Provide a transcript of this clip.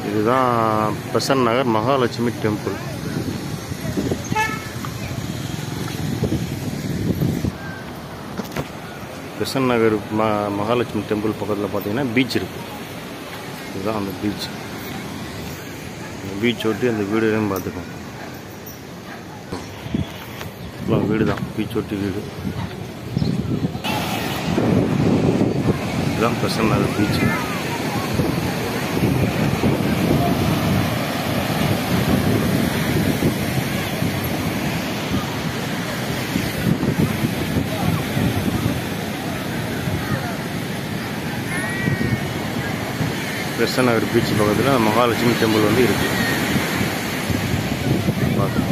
இதுதான் பெசன் நகர் மகாலட்சுமி டெம்பிள் பெசன் நகர் ம மகாலட்சுமி டெம்பிள் பக்கத்தில் பார்த்தீங்கன்னா பீச் இருக்குது இதுதான் அந்த பீச் பீச் ஒட்டி அந்த வீடுன்னு பார்த்துக்கோங்க ஃபுல்லாக வீடு தான் பீச் ஒட்டி வீடு இதுதான் பெசன் நகர் பீச் பெசன் நகர் பீச் பக்கத்தில் மகாலட்சுமி டெம்பிள் வந்து இருக்குது பார்த்து